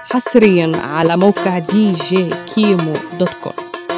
حصريا على موقع دي جي كيمو دوت كوم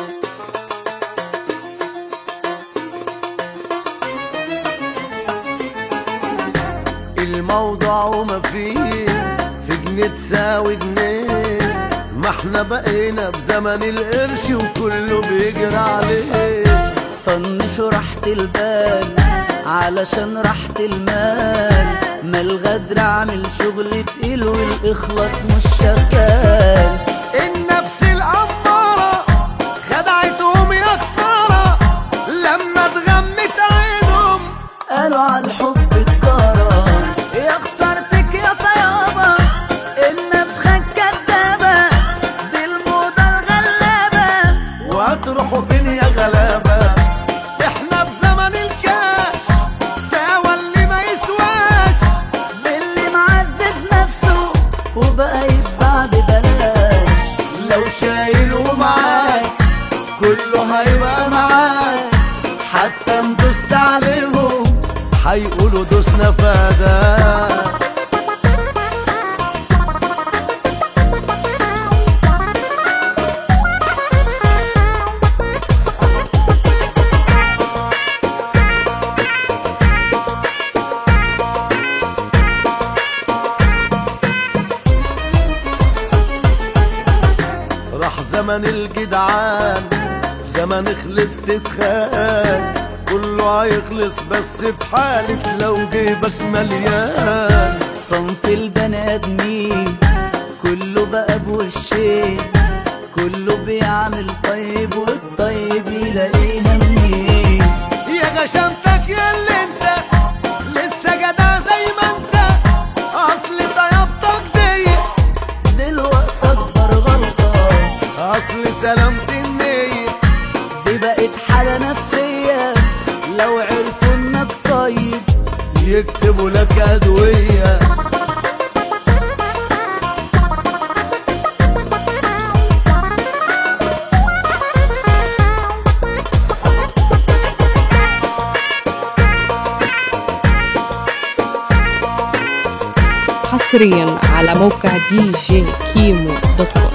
الموضوع وما فيه في جنيه تساوي جنيه ما احنا بقينا بزمن القرش وكله بيجري عليه طنش راحة البال علشان راحة المال ما الغدر عامل شغل تقيل والإخلاص مش شغال النفس الأمارة خدعتهم يا خسارة لما اتغمت عينهم قالوا على الحب الكرة يا خسارتك يا طيابة النفخة الكدابة دي الموضة الغلابة وهتروحوا فين يا غلابة احنا بزمن الكاش ساوى اللي ما يسواش باللي معزز نفسه وبقى يتباع ببلاش لو شايل ومعاك كله هيبقى معاك حتى ان دوست عليهم هيقولوا دوسنا فداك راح زمن الجدعان زمن خلص تتخان كله هيخلص بس في حالة لو جيبك مليان صنف البني ادمين كله بقى بوشين كله بيعمل طيب والطيب يلاقيها منين يا غشمتك يا اللي انت لسه جدع زي ما انت اصل طيبتك دي دلوقتي اكبر غلطة اصل سلامة النية دي بقت حالة نفسية لو عرفوا انك طيب يكتبوا لك ادوية حصريا على موقع دي جي كيمو دوت كوم